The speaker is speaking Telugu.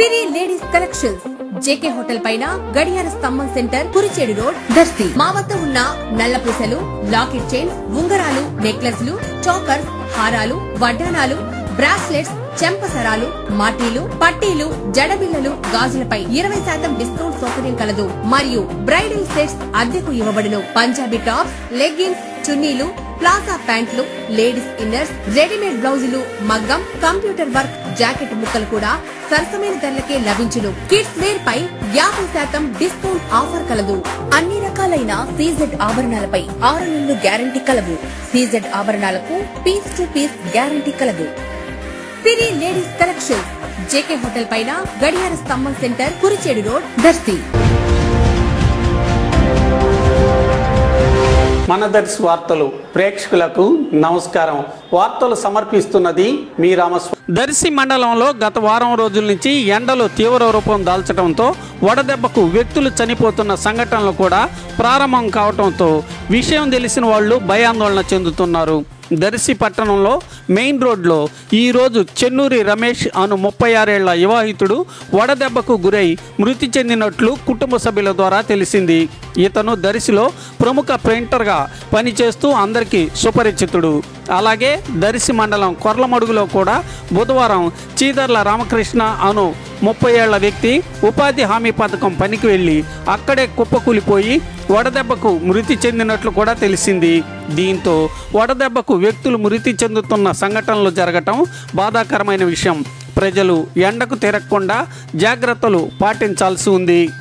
సిరి లేడీస్ కలెక్షన్స్ జేకే హోటల్ పైన గడియార స్తంభం సెంటర్ కురిచేడు రోడ్ దర్శి మా వద్ద ఉన్న నల్ల పూసలు లాకెట్ చైన్స్ ఉంగరాలు నెక్లెస్లు చోకర్స్ హారాలు వడ్డానాలు బ్రాస్లెట్స్ చెంపసరాలు మాటీలు పట్టీలు జడబిల్లలు గాజులపై ఇరవై శాతం డిస్కౌంట్ సౌకర్యం కలదు మరియు బ్రైడల్ సెట్స్ అద్దెకు ఇవ్వబడును పంజాబీ టాప్స్ లెగ్గిన్స్ చున్నీలు ప్లాజా ప్యాంట్లు లేడీస్ ఇన్నర్స్ రెడీమేడ్ బ్లౌజులు మగ్గం కంప్యూటర్ వర్క్ జాకెట్ ముక్కలు కూడా సరసమైన ధరలకే లభించును కిడ్స్ వేర్ పై యాభై శాతం డిస్కౌంట్ ఆఫర్ కలదు అన్ని రకాలైన సీజెడ్ ఆభరణాలపై ఆరు నెలలు గ్యారంటీ కలదు సీజెడ్ ఆభరణాలకు పీస్ టు పీస్ గ్యారంటీ కలదు Siri ladies collection JK hotel పైన గడియార స్తంభం సెంటర్ కురిచేడు రోడ్ దర్శి మన దర్శి వార్తలు ప్రేక్షకులకు నమస్కారం వార్తలు సమర్పిస్తున్నది మీ రామస్వామి దర్శి మండలంలో గత వారం రోజుల నుంచి ఎండలు తీవ్ర రూపం దాల్చడంతో వడదెబ్బకు వ్యక్తులు చనిపోతున్న సంఘటనలు కూడా ప్రారంభం కావడంతో విషయం తెలిసిన వాళ్ళు భయాందోళన చెందుతున్నారు దర్శి పట్టణంలో మెయిన్ రోడ్లో ఈరోజు చెన్నూరి రమేష్ అను ముప్పై ఆరేళ్ల వివాహితుడు వడదెబ్బకు గురై మృతి చెందినట్లు కుటుంబ సభ్యుల ద్వారా తెలిసింది ఇతను దర్శిలో ప్రముఖ ప్రింటర్గా పనిచేస్తూ అందరికీ సుపరిచితుడు అలాగే దర్శి మండలం కొర్లమడుగులో కూడా బుధవారం చీదర్ల రామకృష్ణ అను ముప్పై ఏళ్ల వ్యక్తి ఉపాధి హామీ పథకం పనికి వెళ్ళి అక్కడే కుప్పకూలిపోయి వడదెబ్బకు మృతి చెందినట్లు కూడా తెలిసింది దీంతో వడదెబ్బకు వ్యక్తులు మృతి చెందుతున్న సంఘటనలు జరగటం బాధాకరమైన విషయం ప్రజలు ఎండకు తిరగకుండా జాగ్రత్తలు పాటించాల్సి ఉంది